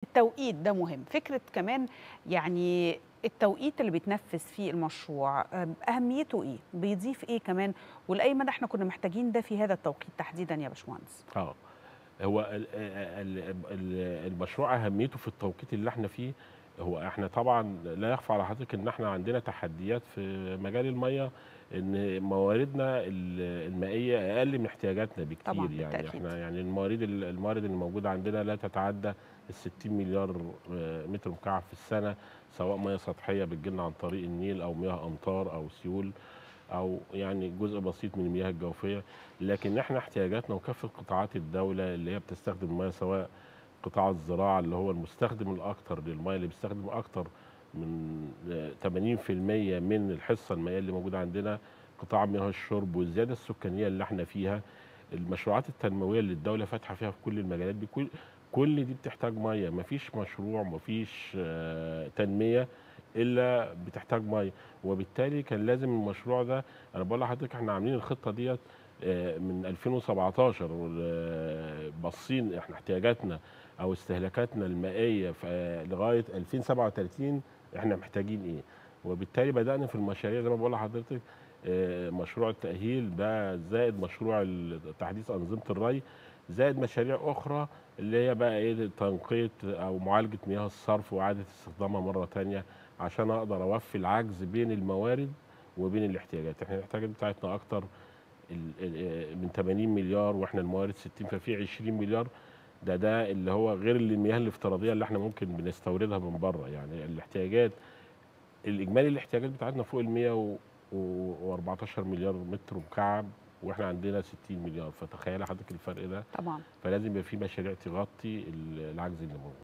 التوقيت ده مهم فكره كمان يعني التوقيت اللي بيتنفذ فيه المشروع أم، اهميته ايه بيضيف ايه كمان ولاي مدى احنا كنا محتاجين ده في هذا التوقيت تحديدا يا باشمهندس اه هو ال- ال- ال- المشروع اهميته في التوقيت اللي احنا فيه هو احنا طبعا لا يخفى على حضرتك ان احنا عندنا تحديات في مجال الميه ان مواردنا ال- المائيه اقل من احتياجاتنا بكتير طبعاً، يعني بالتأكيد. احنا يعني الموارد ال- الموارد اللي موجوده عندنا لا تتعدى ال 60 مليار آه، متر مكعب في السنه سواء ميه سطحيه بتجيلنا عن طريق النيل او مياه امطار او سيول او يعني جزء بسيط من المياه الجوفيه لكن احنا احتياجاتنا وكافه قطاعات الدوله اللي هي بتستخدم المياه سواء قطاع الزراعه اللي هو المستخدم الاكثر للمياه اللي بيستخدم اكثر من آه، 80% من الحصه المائيه اللي موجوده عندنا قطاع مياه الشرب والزياده السكانيه اللي احنا فيها المشروعات التنمويه اللي الدوله فاتحه فيها في كل المجالات دي كل كل دي بتحتاج ميه مفيش مشروع مفيش آه، تنميه الا بتحتاج ميه وبالتالي كان لازم المشروع ده انا بقول لحضرتك احنا عاملين الخطه ديت آه، من 2017 آه، باصين احنا احتياجاتنا او استهلاكاتنا المائيه في آه، لغايه 2037 احنا محتاجين ايه وبالتالي بدانا في المشاريع زي ما بقول لحضرتك آه، مشروع التاهيل ده زائد مشروع ال- تحديث انظمه الري زائد مشاريع اخرى اللي هي بقى ايه تنقيه او معالجه مياه الصرف واعاده استخدامها مره تانية عشان اقدر اوفي العجز بين الموارد وبين الاحتياجات احنا الاحتياجات بتاعتنا اكتر ال- ال- من 80 مليار واحنا الموارد 60 ففي 20 مليار ده ده اللي هو غير المياه الافتراضيه اللي احنا ممكن بنستوردها من بره يعني الاحتياجات الاجمالي الاحتياجات بتاعتنا فوق ال 114 مليار متر مكعب واحنا عندنا 60 مليار فتخيل حضرتك الفرق ده طبعا فلازم يبقى في مشاريع تغطي العجز اللي موجود